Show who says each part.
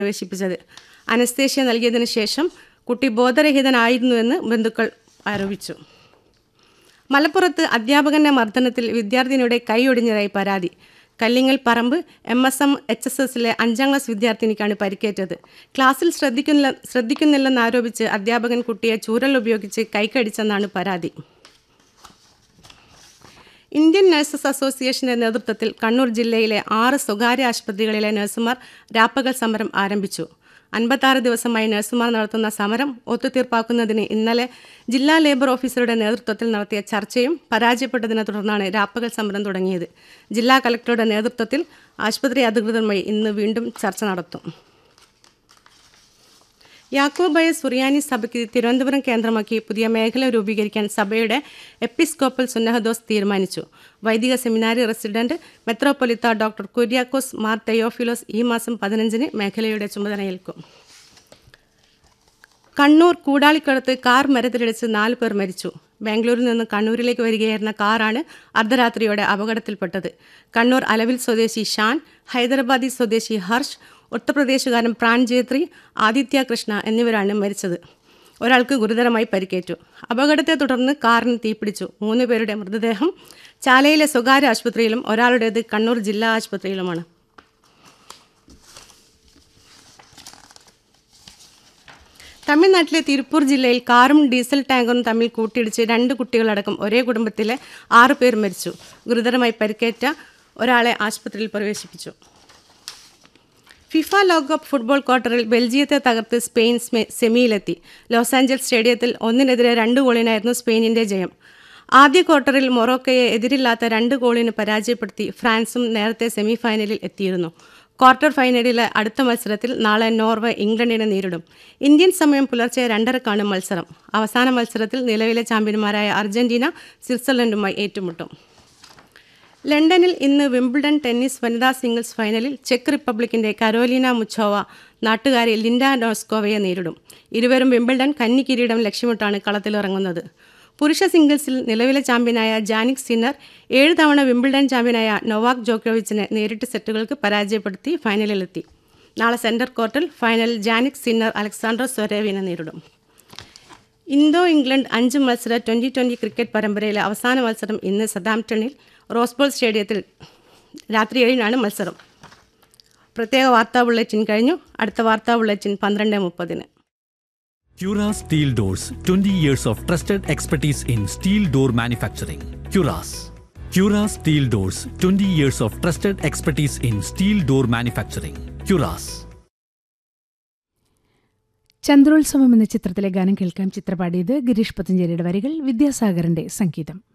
Speaker 1: പ്രവേശിപ്പിച്ചത് അനസ്തേഷ്യ നൽകിയതിനു ശേഷം കുട്ടി ബോധരഹിതനായിരുന്നുവെന്ന് ബന്ധുക്കൾ ആരോപിച്ചു മലപ്പുറത്ത് അധ്യാപകന്റെ മർദ്ദനത്തിൽ വിദ്യാർത്ഥിനിയുടെ കൈയൊടിഞ്ഞതായി പരാതി Kallingal Paramba M S M H S എസിലെ അഞ്ചാം ക്ലാസ് വിദ്യാർത്ഥിനിക്കാണ് പരിക്കേറ്റത് ക്ലാസ്സിൽ ശ്രദ്ധിക്കുന്നില്ല ശ്രദ്ധിക്കുന്നില്ലെന്നാരോപിച്ച് അധ്യാപകൻ കുട്ടിയെ ചൂരൽ ഉപയോഗിച്ച് കൈക്കടിച്ചെന്നാണ് പരാതി ഇന്ത്യൻ നഴ്സസ് അസോസിയേഷന്റെ നേതൃത്വത്തിൽ കണ്ണൂർ ജില്ലയിലെ ആറ് സ്വകാര്യ ആശുപത്രികളിലെ നഴ്സുമാർ രാപ്പകൽ സമരം ആരംഭിച്ചു അൻപത്താറ് ദിവസമായി നഴ്സുമാർ നടത്തുന്ന സമരം ഒത്തുതീർപ്പാക്കുന്നതിന് ഇന്നലെ ജില്ലാ ലേബർ ഓഫീസറുടെ നേതൃത്വത്തിൽ നടത്തിയ ചർച്ചയും പരാജയപ്പെട്ടതിനെ തുടർന്നാണ് രാപ്പകൽ സമരം തുടങ്ങിയത് ജില്ലാ കലക്ടറുടെ നേതൃത്വത്തിൽ ആശുപത്രി അധികൃതരുമായി ഇന്ന് വീണ്ടും ചർച്ച നടത്തും യാക്കോബായ സുറിയാനി സഭയ്ക്ക് തിരുവനന്തപുരം കേന്ദ്രമാക്കി പുതിയ മേഖല രൂപീകരിക്കാൻ സഭയുടെ എപ്പിസ്കോപ്പൽ സുന്നഹദോസ് തീരുമാനിച്ചു വൈദിക സെമിനാരി റെസിഡന്റ് മെത്രോപൊലിത്ത ഡോക്ടർ കുര്യാക്കോസ് മാർ തെയോഫിലോസ് ഈ മാസം പതിനഞ്ചിന് മേഖലയുടെ ചുമതലയേൽക്കും കണ്ണൂർ കൂടാളിക്കടത്ത് കാർ മരത്തിലിടിച്ച് നാല് പേർ മരിച്ചു ബാംഗ്ലൂരിൽ നിന്ന് കണ്ണൂരിലേക്ക് വരികയായിരുന്ന കാറാണ് അർദ്ധരാത്രിയോടെ അപകടത്തിൽപ്പെട്ടത് കണ്ണൂർ അലവിൽ സ്വദേശി ഷാൻ ഹൈദരാബാദി സ്വദേശി ഹർഷ് ഉത്തർപ്രദേശുകാരൻ പ്രാൺജേത്രി ആദിത്യ കൃഷ്ണ എന്നിവരാണ് മരിച്ചത് ഒരാൾക്ക് ഗുരുതരമായി പരിക്കേറ്റു അപകടത്തെ തുടർന്ന് കാറിന് തീപിടിച്ചു മൂന്ന് പേരുടെ മൃതദേഹം ചാലയിലെ സ്വകാര്യ ആശുപത്രിയിലും ഒരാളുടേത് കണ്ണൂർ ജില്ലാ ആശുപത്രിയിലുമാണ് തമിഴ്നാട്ടിലെ തിരുപ്പൂർ ജില്ലയിൽ കാറും ഡീസൽ ടാങ്കറും തമ്മിൽ കൂട്ടിയിടിച്ച് രണ്ട് കുട്ടികളടക്കം ഒരേ കുടുംബത്തിലെ ആറ് പേർ മരിച്ചു ഗുരുതരമായി പരിക്കേറ്റ ഒരാളെ ആശുപത്രിയിൽ പ്രവേശിപ്പിച്ചു ഫിഫ ലോകകപ്പ് ഫുട്ബോൾ ക്വാർട്ടറിൽ ബെൽജിയത്തെ തകർത്ത് സ്പെയിൻ സ്മെ- സെമിയിലെത്തി ലോസ് ആഞ്ചൽസ് സ്റ്റേഡിയത്തിൽ ഒന്നിനെതിരെ രണ്ട് ഗോളിനായിരുന്നു സ്പെയിനിന്റെ ജയം ആദ്യ ക്വാർട്ടറിൽ മൊറോക്കയെ എതിരില്ലാത്ത രണ്ട് ഗോളിന് പരാജയപ്പെടുത്തി ഫ്രാൻസും നേരത്തെ സെമിഫൈനലിൽ എത്തിയിരുന്നു ക്വാർട്ടർ ഫൈനലിലെ അടുത്ത മത്സരത്തിൽ നാളെ നോർവേ ഇംഗ്ലണ്ടിനെ നേരിടും ഇന്ത്യൻ സമയം പുലർച്ചെ രണ്ടരക്കാണ് മത്സരം അവസാന മത്സരത്തിൽ നിലവിലെ ചാമ്പ്യന്മാരായ അർജന്റീന സ്വിറ്റ്സർലൻഡുമായി ഏറ്റുമുട്ടും ലണ്ടനിൽ ഇന്ന് വിംബിൾഡൺ ടെന്നീസ് വനിതാ സിംഗിൾസ് ഫൈനലിൽ ചെക്ക് റിപ്പബ്ലിക്കിന്റെ കരോലിന മുച്ചോവ നാട്ടുകാരി ലിൻഡ നോസ്കോവയെ നേരിടും ഇരുവരും വിംബിൾഡൺ കന്നി കിരീടം ലക്ഷ്യമിട്ടാണ് കളത്തിലിറങ്ങുന്നത് പുരുഷ സിംഗിൾസിൽ നിലവിലെ ചാമ്പ്യനായ ജാനിക് സിന്നർ ഏഴ് തവണ വിംബിൾഡൺ ചാമ്പ്യനായ നൊവാക് ജോക്കോവിച്ചിനെ നേരിട്ട് സെറ്റുകൾക്ക് പരാജയപ്പെടുത്തി ഫൈനലിലെത്തി നാളെ സെന്റർ കോർട്ടിൽ ഫൈനലിൽ ജാനിക് സിന്നർ അലക്സാണ്ടർ സ്വരേവിനെ നേരിടും ഇന്തോ ഇംഗ്ലണ്ട് അഞ്ച് മത്സര ട്വൻ്റി ട്വൻ്റി ക്രിക്കറ്റ് പരമ്പരയിലെ അവസാന മത്സരം ഇന്ന് സതാംപ്ടണിൽ റോസ്ബോൾ സ്റ്റേഡിയത്തിൽ രാത്രി ഏഴിനാണ് മത്സരം പ്രത്യേക വാർത്താ ബുള്ളറ്റിൻ കഴിഞ്ഞു അടുത്ത വാർത്താ ബുള്ളറ്റിൻ പന്ത്രണ്ട് മുപ്പതിന്
Speaker 2: Cura Steel Doors 20 years of trusted expertise in steel door manufacturing. Curas. Cura Steel Doors 20 years of trusted expertise in steel door manufacturing. Curas.
Speaker 3: Chandrolsavam എന്ന ചിത്രത്തിലെ ഗാനം കേൾക്കാം ചിത്രപാടിയത് ഗിരീഷ് പത്തഞ്ചേരിയുടെ വരികൾ വിദ്യാസാഗറിന്റെ സംഗീതം